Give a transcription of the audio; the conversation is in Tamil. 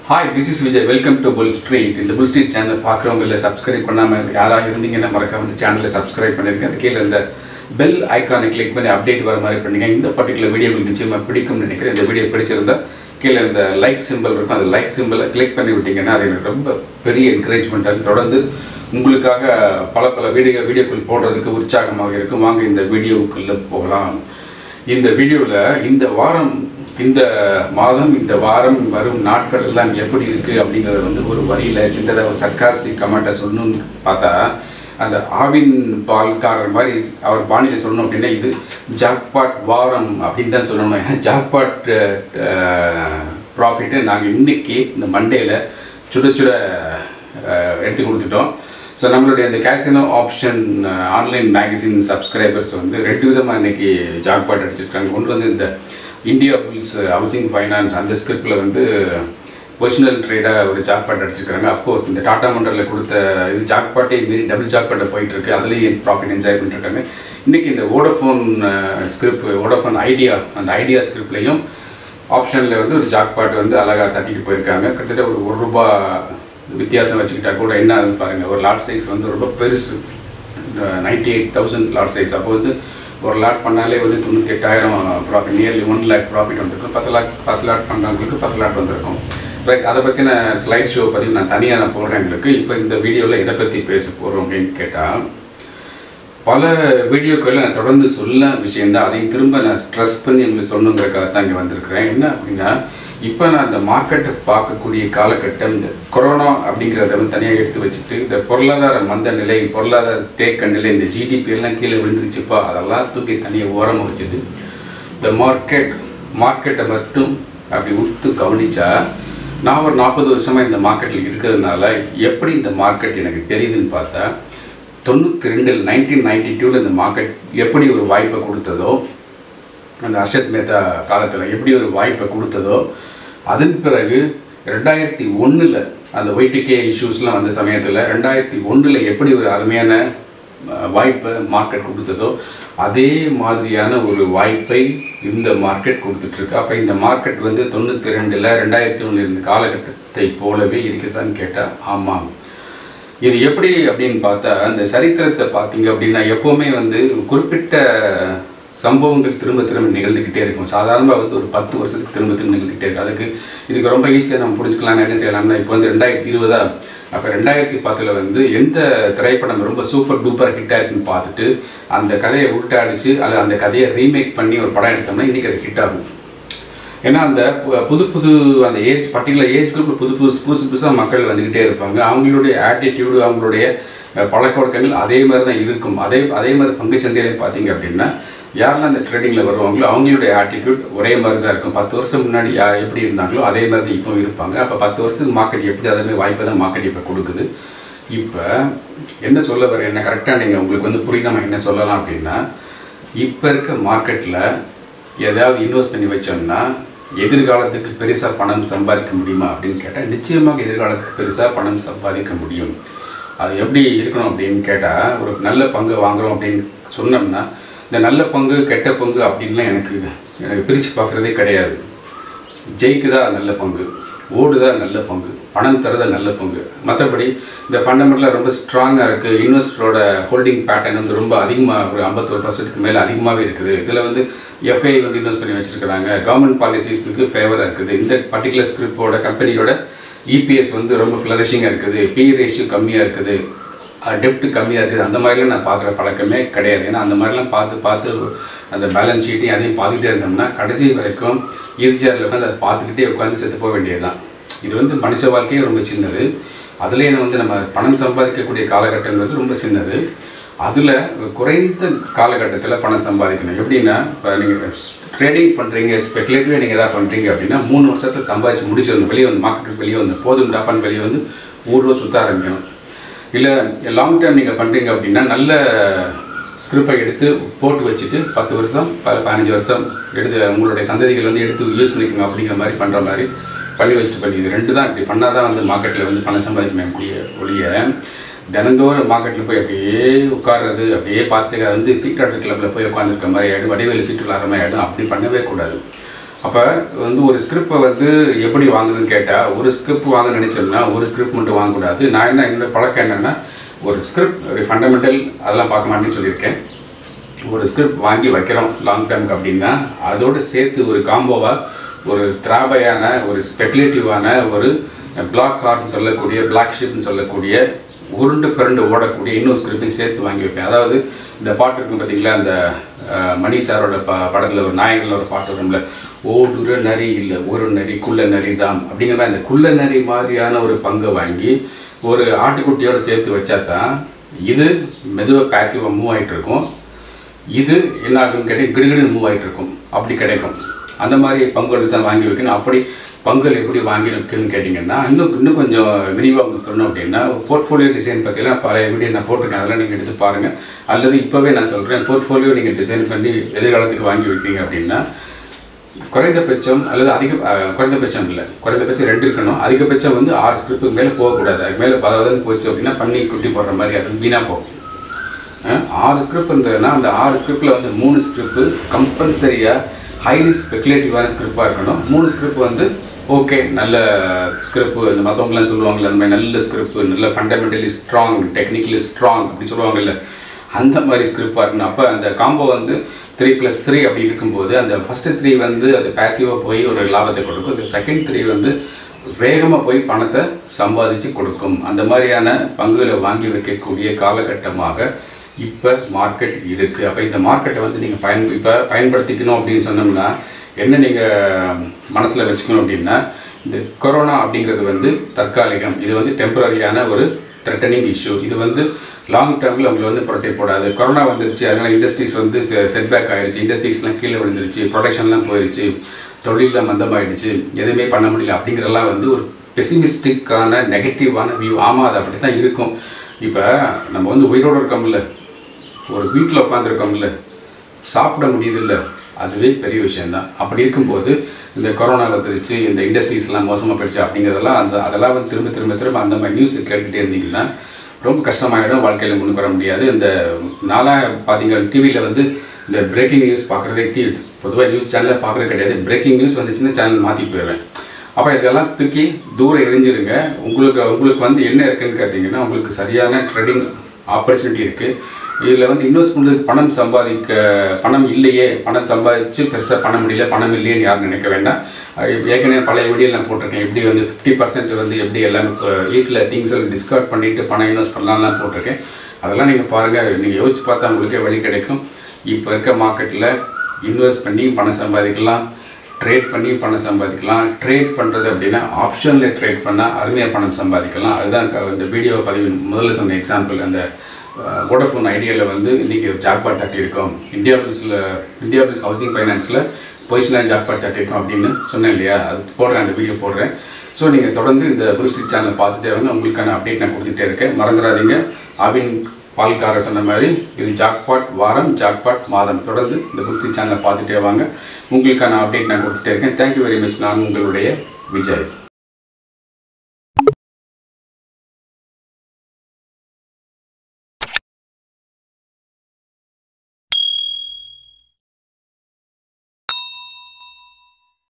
hi this is Vijay welcome to bull street இந்த புல் ஸ்ட்ரீட் சேனல் பார்க்குறவங்க இல்லை சப்ஸ்கிரைப் பண்ணாமல் யாராக இருந்தீங்கன்னா மறக்காம இந்த சேனலை சப்ஸ்கிரைப் பண்ணிருக்கேன் அது கீழே இந்த பெல் ஐக்கானை கிளிக் பண்ணி அப்டேட் வர மாதிரி பண்ணுங்க இந்த பர்டிகுலர் வீடியோ உங்களுக்கு நிச்சயமாக பிடிக்கும்னு நினைக்கிறேன் இந்த வீடியோ பிடிச்சிருந்தா கீழே இந்த லைக் சிம்பிள் இருக்கும் அந்த லைக் சிம்பிளை கிளிக் பண்ணி விட்டீங்கன்னா அது எனக்கு ரொம்ப பெரிய என்கரேஜ்மெண்ட்டாக தொடர்ந்து உங்களுக்காக பல பல வீடியோ வீடியோக்கள் போடுறதுக்கு உற்சாகமாக இருக்கும் வாங்க இந்த வீடியோவுக்குள்ளே போகலாம் இந்த வீடியோவில் இந்த வாரம் இந்த மாதம் இந்த வாரம் வரும் நாட்கள் எல்லாம் எப்படி இருக்குது அப்படிங்கிறத வந்து ஒரு வரியில் சின்னதாக ஒரு சர்க்காஸ்டிக் கமெண்ட்டை சொல்லணும்னு பார்த்தா அந்த ஆவின் பால்காரர் மாதிரி அவர் பாணியில் சொல்லணும் அப்படின்னா இது ஜாக்பாட் வாரம் அப்படின்னு தான் சொல்லணும் ஏன்னா ஜாக்பாட் ப்ராஃபிட்டு நாங்கள் இன்னைக்கு இந்த மண்டேல சுட சுட அஹ், எடுத்து கொடுத்துட்டோம் ஸோ நம்மளுடைய அந்த casino option online magazine subscribers வந்து ரெண்டு விதமாக இன்னைக்கு ஜாக்பாட் அடிச்சிருக்காங்க ஒன்று வந்து இந்த இந்தியா புல்ஸ் ஹவுசிங் ஃபைனான்ஸ் அந்த ஸ்கிரிப்டில் வந்து பொசிஷனல் ட்ரேடாக ஒரு ஜாக்பாட் அடிச்சிருக்காங்க அஃப்கோர்ஸ் இந்த டாடா மண்டலில் கொடுத்த இது ஜாக்பாட்டே மீறி டபுள் ஜாக்பாட்டை போயிட்டு இருக்கு அதுலேயும் ப்ராஃபிட் என்ஜாய் பண்ணிருக்காங்க இன்றைக்கி இந்த வோடஃபோன் ஸ்கிரிப்ட் வோடஃபோன் ஐடியா அந்த ஐடியா ஸ்கிரிப்ட்லேயும் ஆப்ஷனில் வந்து ஒரு ஜாக்பாட் வந்து அழகாக தட்டிட்டு போயிருக்காங்க கிட்டத்தட்ட ஒரு ஒரு ரூபா வித்தியாசம் வச்சுக்கிட்டா கூட என்ன ஆகுதுன்னு பாருங்கள் ஒரு லாட் சைஸ் வந்து ரொம்ப பெருசு ninety eight thousand lot size அப்போ வந்து ஒரு லாட் பண்ணாலே வந்து தொண்ணூற்றி எட்டாயிரம் profit nearly one lakh profit வந்திருக்கும் பத்து லாக் பத்து லாட் பண்ணுறவங்களுக்கு பத்து லாட் வந்திருக்கும் ரைட் அதை பற்றின ஸ்லைட் ஷோ பதிவு நான் தனியாக நான் போடுறேன் உங்களுக்கு இப்போ இந்த வீடியோவில் எதை பற்றி பேச போகிறோம் அப்படின்னு கேட்டால் பல வீடியோக்களில் நான் தொடர்ந்து சொல்ல விஷயந்தான் அதையும் திரும்ப நான் ஸ்ட்ரெஸ் பண்ணி உங்களுக்கு சொல்லணுங்கிறக்காக தான் இங்கே வந்திருக்கிறேன் என்ன அப்படின்னா இப்போ நான் இந்த மார்க்கெட்டை பார்க்கக்கூடிய காலகட்டம் இந்த கொரோனா அப்படிங்கிறத வந்து தனியாக எடுத்து வச்சுட்டு இந்த பொருளாதார மந்த நிலை பொருளாதார தேக்க நிலை இந்த ஜிடிபி எல்லாம் கீழே விழுந்துருச்சுப்பா அதெல்லாம் தூக்கி தனியாக ஓரமாக வச்சுட்டு இந்த மார்க்கெட் மார்க்கெட்டை மட்டும் அப்படி உத்து கவனிச்சா நான் ஒரு நாற்பது வருஷமாக இந்த மார்க்கெட்டில் இருக்கிறதுனால எப்படி இந்த மார்க்கெட் எனக்கு தெரியுதுன்னு பார்த்தா தொண்ணூற்றி ரெண்டில் நைன்டீன் நைன்டி டூவில் இந்த மார்க்கெட் எப்படி ஒரு வாய்ப்பை கொடுத்ததோ அந்த அர்ஷத் மேத்தா காலத்தில் எப்படி ஒரு வாய்ப்பை கொடுத்ததோ அதன் பிறகு ரெண்டாயிரத்தி ஒன்றில் அந்த ஒய்டிகே இஷ்யூஸ்லாம் வந்த சமயத்தில் ரெண்டாயிரத்தி ஒன்றில் எப்படி ஒரு அருமையான அஹ், வாய்ப்பை மார்க்கெட் கொடுத்ததோ அதே மாதிரியான ஒரு வாய்ப்பை இந்த மார்க்கெட் கொடுத்துட்ருக்கு அப்போ இந்த மார்க்கெட் வந்து தொண்ணூற்றி ரெண்டில் ரெண்டாயிரத்தி ஒன்று இருந்த காலகட்டத்தை போலவே இருக்குதான்னு கேட்டால் ஆமாம் இது எப்படி அப்படின்னு பார்த்தா இந்த சரித்திரத்தை பார்த்தீங்க அப்படின்னா எப்போவுமே வந்து குறிப்பிட்ட சம்பவங்கள் திரும்ப திரும்ப நிகழ்ந்துக்கிட்டே இருக்கும் சாதாரணமாக வந்து ஒரு பத்து வருஷத்துக்கு திரும்ப திரும்ப நிகழ்ந்துக்கிட்டே இருக்கும் அதுக்கு இதுக்கு ரொம்ப ஈஸியாக நம்ம புரிஞ்சுக்கலாம் என்ன செய்யலாம்னா இப்போ வந்து ரெண்டாயிரத்தி இருபதா அப்போ ரெண்டாயிரத்தி பத்தில் வந்து எந்த திரைப்படம் ரொம்ப சூப்பர் டூப்பர் ஹிட்டாக இருக்குன்னு பார்த்துட்டு அந்த கதையை உருட்டாடிச்சு அல்லது அந்த கதையை ரீமேக் பண்ணி ஒரு படம் எடுத்தோம்னா இன்றைக்கி அது ஹிட் ஆகும் ஏன்னா அந்த பு- புது புது அந்த ஏஜ் பர்டிகுலர் ஏஜ் குரூப்பில் புது புதுசு புதுசு புதுசாக மக்கள் வந்துக்கிட்டே இருப்பாங்க அவங்களுடைய ஆட்டிடியூடு அவங்களுடைய அஹ், பழக்க வழக்கங்கள் அதே மாதிரி தான் இருக்கும் அதே அதே மாதிரி பங்குச்சந்தையில பார்த்தீங்க அப்படின்னா யாரெல்லாம் அந்த ட்ரேடிங்கில் வருவாங்களோ அவங்களுடைய ஆட்டிடியூட் ஒரே மாதிரி தான் இருக்கும் பத்து வருஷம் முன்னாடி யா எப்படி இருந்தாங்களோ அதே மாதிரி தான் இப்போ இருப்பாங்க அப்போ பத்து வருஷத்துக்கு மார்க்கெட் எப்படி அதே மாதிரி வாய்ப்பை தான் மார்க்கெட் இப்போ கொடுக்குது இப்போ என்ன சொல்ல வர என்ன கரெக்டாக நீங்கள் உங்களுக்கு வந்து புரியாம என்ன சொல்லலாம் அப்படின்னா இப்போ இருக்க மார்க்கெட்டில் ஏதாவது இன்வெஸ்ட் பண்ணி வச்சோம்னா எதிர்காலத்துக்கு பெருசாக பணம் சம்பாதிக்க முடியுமா அப்படின்னு கேட்டால் நிச்சயமாக எதிர்காலத்துக்கு பெருசாக பணம் சம்பாதிக்க முடியும் அது எப்படி இருக்கணும் அப்படின்னு கேட்டால் ஒரு நல்ல பங்கு வாங்குறோம் அப்படின்னு சொன்னோம்னா இந்த நல்ல பங்கு கெட்ட பங்கு அப்படின்லாம் எனக்கு எனக்கு பிரித்து பார்க்குறதே கிடையாது ஜெயிக்குதா நல்ல பங்கு ஓடுதா நல்ல பங்கு பணம் தரதா நல்ல பங்கு மற்றபடி இந்த ஃபண்டமெண்டலாக ரொம்ப ஸ்ட்ராங்காக இருக்குது இன்வெஸ்டரோட ஹோல்டிங் பேட்டர்ன் வந்து ரொம்ப அதிகமாக ஒரு ஐம்பத்தோரு பர்சன்ட்டுக்கு மேலே அதிகமாகவே இருக்குது இதில் வந்து எஃப்ஐ வந்து இன்வெஸ்ட் பண்ணி வச்சுருக்காங்க கவர்மெண்ட் பாலிசிஸ்க்கு ஃபேவராக இருக்குது இந்த பர்டிகுலர் ஸ்கிரிப்போட கம்பெனியோட இபிஎஸ் வந்து ரொம்ப ஃப்ளரிஷிங்காக இருக்குது பி ரேஷியோ கம்மியாக இருக்குது டெப்ட் கம்மியாக இருக்குது அந்த மாதிரிலாம் நான் பார்க்குற பழக்கமே கிடையாது ஏன்னா அந்த மாதிரிலாம் பார்த்து பார்த்து அந்த பேலன்ஸ் ஷீட்டையும் அதையும் பார்த்துக்கிட்டே இருந்தோம்னா கடைசி வரைக்கும் ஈஸியாக உட்காந்து அதை பார்த்துக்கிட்டே உட்காந்து செத்து போக வேண்டியதுதான் இது வந்து மனுஷ வாழ்க்கையே ரொம்ப சின்னது அதுலேயே வந்து நம்ம பணம் சம்பாதிக்கக்கூடிய காலகட்டங்கிறது ரொம்ப சின்னது அதில் குறைந்த காலகட்டத்தில் பணம் சம்பாதிக்கணும் எப்படின்னா இப்போ நீங்கள் ட்ரேடிங் பண்ணுறீங்க ஸ்பெகுலேட்டிவாக நீங்கள் எதாவது பண்ணுறீங்க அப்படின்னா மூணு வருஷத்தில் சம்பாதிச்சு முடிச்சிடணும் வெளியே வந்து மார்க்கெட்டுக்கு வெளியே வந்து போதும் டாப்பான் வெளியே வந்து ஊர் சுற்ற ஆரம்பிக்கணும் இல்லை லாங் டேர்ம் நீங்கள் பண்ணுறீங்க அப்படின்னா நல்ல ஸ்கிரிப்பை எடுத்து போட்டு வச்சுட்டு பத்து வருஷம் ப பதினஞ்சு வருஷம் எடுத்து உங்களுடைய சந்ததிகள் வந்து எடுத்து யூஸ் பண்ணிக்கோங்க அப்படிங்கிற மாதிரி பண்ணுற மாதிரி பண்ணி வச்சுட்டு பண்ணி இது ரெண்டு தான் இப்படி பண்ணால் தான் வந்து மார்க்கெட்டில் வந்து பணம் சம்பாதிக்க முடிய ஒழிய தினந்தோறும் மார்க்கெட்டில் போய் அப்படியே உட்கார்றது அப்படியே பார்த்துட்டு அது வந்து சீக்ரெட் கிளப்பில் போய் உட்காந்துருக்க மாதிரி ஆகிடும் வடிவேலு சீட்டு விளாட்ற மாதிரி ஆகிடும் அப்படி பண்ணவே கூடாது அப்போ வந்து ஒரு ஸ்கிரிப்டை வந்து எப்படி வாங்கணும்னு கேட்டால் ஒரு ஸ்கிரிப்ட் வாங்க நினச்சோம்னா ஒரு ஸ்கிரிப்ட் மட்டும் வாங்கக்கூடாது நான் என்ன என்னோட பழக்கம் என்னென்னா ஒரு ஸ்கிரிப்ட் ஒரு ஃபண்டமெண்டல் அதெல்லாம் பார்க்க மாட்டேன்னு சொல்லியிருக்கேன் ஒரு ஸ்கிரிப்ட் வாங்கி வைக்கிறோம் லாங் டேர்முக்கு அப்படின்னா அதோடு சேர்த்து ஒரு காம்போவாக ஒரு திராபையான ஒரு ஸ்பெகுலேட்டிவான ஒரு பிளாக் ஹார்ஸ் சொல்லக்கூடிய பிளாக் ஷிப்னு சொல்லக்கூடிய உருண்டு பிறண்டு ஓடக்கூடிய இன்னொரு ஸ்கிரிப்டையும் சேர்த்து வாங்கி வைப்பேன் அதாவது இந்த பாட்டு இருக்கும் பார்த்தீங்களா அந்த அஹ், மணி சாரோட ப படத்தில் ஒரு நாயகனில் ஒரு பாட்டு வரும்ல ஓடுற நரி இல்லை ஒரு நரி குள்ள நரி தான் அப்படிங்கிற மாதிரி அந்த குள்ள நரி மாதிரியான ஒரு பங்கை வாங்கி ஒரு ஆட்டுக்குட்டியோட சேர்த்து வச்சா தான் இது மெதுவாக பேசிவாக மூவ் ஆகிட்டு இருக்கும் இது என்ன ஆகும்னு கேட்டால் கிடுகிடு மூவ் ஆகிட்டு இருக்கும் அப்படி கிடைக்கும் அந்த மாதிரி பங்குகள் தான் வாங்கி வைக்கணும் அப்படி பங்குகள் எப்படி வாங்கி வைக்கணும்னு கேட்டிங்கன்னா இன்னும் இன்னும் கொஞ்சம் விரிவாக உங்களுக்கு சொன்னோம் அப்படின்னா போர்ட்ஃபோலியோ டிசைன் பற்றிலாம் பழைய வீடியோ நான் போட்டிருக்கேன் அதெல்லாம் நீங்கள் எடுத்து பாருங்கள் அல்லது இப்போவே நான் சொல்கிறேன் போர்ட்ஃபோலியோ நீங்கள் டிசைன் பண்ணி எதிர்காலத்துக்கு வாங்கி வைப்பீங்க அப்படின்னா குறைந்தபட்சம் அல்லது அதிக அஹ், குறைந்தபட்சம் இல்லை குறைந்தபட்சம் ரெண்டு இருக்கணும் அதிகபட்சம் வந்து ஆறு ஸ்கிரிப்டுக்கு மேலே போகக்கூடாது அதுக்கு மேலே பதாவது போச்சு அப்படின்னா பண்ணி குட்டி போடுற மாதிரி அது வீணாக போகும் அஹ், ஆறு ஸ்கிரிப்ட் இருந்ததுன்னா அந்த ஆறு ஸ்கிரிப்டில் வந்து மூணு ஸ்கிரிப்ட் கம்பல்சரியாக ஹைலி ஸ்பெகுலேட்டிவான ஸ்கிரிப்டாக இருக்கணும் மூணு ஸ்கிரிப்ட் வந்து ஓகே நல்ல ஸ்கிரிப்ட் இந்த மற்றவங்களாம் சொல்லுவாங்கல்ல அந்த மாதிரி நல்ல ஸ்கிரிப்ட் நல்ல ஃபண்டமெண்டலி ஸ்ட்ராங் டெக்னிக்கலி ஸ்ட்ராங் அப்படி சொல்லுவாங்கல்ல அந்த மாதிரி ஸ்கிரிப்டாக இருக்கணும் அப்போ அந்த காம்போ வந்து த்ரீ ப்ளஸ் த்ரீ அப்படி இருக்கும்போது அந்த ஃபஸ்ட்டு த்ரீ வந்து அது பேசிவாக போய் ஒரு லாபத்தை கொடுக்கும் இந்த செகண்ட் த்ரீ வந்து வேகமாக போய் பணத்தை சம்பாதிச்சு கொடுக்கும் அந்த மாதிரியான பங்குகளை வாங்கி வைக்கக்கூடிய காலகட்டமாக இப்போ மார்க்கெட் இருக்குது அப்போ இந்த மார்க்கெட்டை வந்து நீங்கள் பயன் இப்போ பயன்படுத்திக்கணும் அப்படின்னு சொன்னோம்னா என்ன நீங்கள் மனசில் வச்சுக்கணும் அப்படின்னா இந்த கொரோனா அப்படிங்கிறது வந்து தற்காலிகம் இது வந்து டெம்பரரியான ஒரு த்ரெட்டனிங் இஷ்யூ இது வந்து லாங் டேர்மில் உங்களுக்கு வந்து ப்ரொடெக்ட் போடாது கொரோனா வந்துருச்சு அதனால் இண்டஸ்ட்ரீஸ் வந்து செட்பேக் ஆயிடுச்சு இண்டஸ்ட்ரீஸ்லாம் கீழே விழுந்துருச்சு ப்ரொடக்ஷன்லாம் போயிடுச்சு தொழிலில் மந்தமாயிடுச்சு எதுவுமே பண்ண முடியல அப்படிங்கிறதெல்லாம் வந்து ஒரு பெசிமிஸ்டிக்கான நெகட்டிவான வியூ ஆமாம் அது அப்படி தான் இருக்கும் இப்போ நம்ம வந்து உயிரோடு இருக்கோம்ல ஒரு வீட்டில் உட்காந்துருக்கோம்ல சாப்பிட முடியுதில்ல அதுவே பெரிய விஷயம்தான் அப்படி இருக்கும்போது இந்த கொரோனா வந்துருச்சு இந்த இண்டஸ்ட்ரீஸ்லாம் மோசமாக போயிடுச்சு அப்படிங்கிறதெல்லாம் அந்த அதெல்லாம் வந்து திரும்ப திரும்ப திரும்ப அந்த மாதிரி நியூஸ் கேட்டுகிட்டே இருந்தீங்கன்னா ரொம்ப கஷ்டமாயிடும் வாழ்க்கையில் முன்னுக்கு வர முடியாது இந்த நாளாக பார்த்தீங்க டிவியில் வந்து இந்த பிரேக்கிங் நியூஸ் பார்க்குறதே டிவி பொதுவாக நியூஸ் சேனலில் பார்க்குறது கிடையாது பிரேக்கிங் நியூஸ் வந்துச்சுன்னா சேனல் மாற்றி போயிடுவேன் அப்போ இதெல்லாம் தூக்கி தூரம் எரிஞ்சிருங்க உங்களுக்கு உங்களுக்கு வந்து என்ன இருக்குன்னு கேட்டிங்கன்னா உங்களுக்கு சரியான ட்ரேடிங் ஆப்பர்ச்சுனிட்டி இருக்குது இதில் வந்து இன்வெஸ்ட் பண்ணுறதுக்கு பணம் சம்பாதிக்க பணம் இல்லையே பணம் சம்பாதிச்சு பெருசாக பண்ண முடியல பணம் இல்லையேன்னு யாரும் நினைக்க வேண்டாம் அஹ் இப்ப ஏற்கனவே பழைய வீடியோ நான் போட்டிருக்கேன் எப்படி வந்து ஃபிஃப்டி பர்சன்ட் வந்து எப்படி எல்லாமே வீட்டில் திங்ஸை டிஸ்கார்ட் பண்ணிவிட்டு பணம் இன்வெஸ்ட் பண்ணலாம்லாம் போட்டிருக்கேன் அதெல்லாம் நீங்கள் பாருங்கள் நீங்கள் யோசிச்சு பார்த்தா உங்களுக்கே வழி கிடைக்கும் இப்போ இருக்க மார்க்கெட்டில் இன்வெஸ்ட் பண்ணி பணம் சம்பாதிக்கலாம் ட்ரேட் பண்ணி பணம் சம்பாதிக்கலாம் ட்ரேட் பண்ணுறது அப்படின்னா ஆப்ஷனில் ட்ரேட் பண்ணால் அருமையாக பணம் சம்பாதிக்கலாம் அதுதான் க- இந்த வீடியோ பதிவு முதல்ல சொன்ன எக்ஸாம்பிள் அந்த வோடஃபோன் ஐடியாவில் வந்து இன்றைக்கி ஜாக்பாட் தட்டியிருக்கோம் இந்தியா பில்ஸில் இந்தியா பில்ஸ் ஹவுசிங் ஃபைனான்ஸில் பொசிஷனாக ஜாக்பாட் தட்டியிருக்கோம் அப்படின்னு சொன்னேன் இல்லையா அது போடுறேன் அந்த வீடியோ போடுறேன் ஸோ நீங்கள் தொடர்ந்து இந்த புல்ஸ்ட்ரீட் சேனலை பார்த்துட்டே வாங்க உங்களுக்கான அப்டேட் நான் கொடுத்துட்டே இருக்கேன் மறந்துடாதீங்க அபின் பால்காரர் சொன்ன மாதிரி இது ஜாக்பாட் வாரம் ஜாக்பாட் மாதம் தொடர்ந்து இந்த புல்ஸ்ட்ரீட் சேனலை பார்த்துட்டே வாங்க உங்களுக்கான அப்டேட் நான் கொடுத்துட்டே இருக்கேன் தேங்க்யூ வெரி மச் நான் உங்களுடைய விஜய்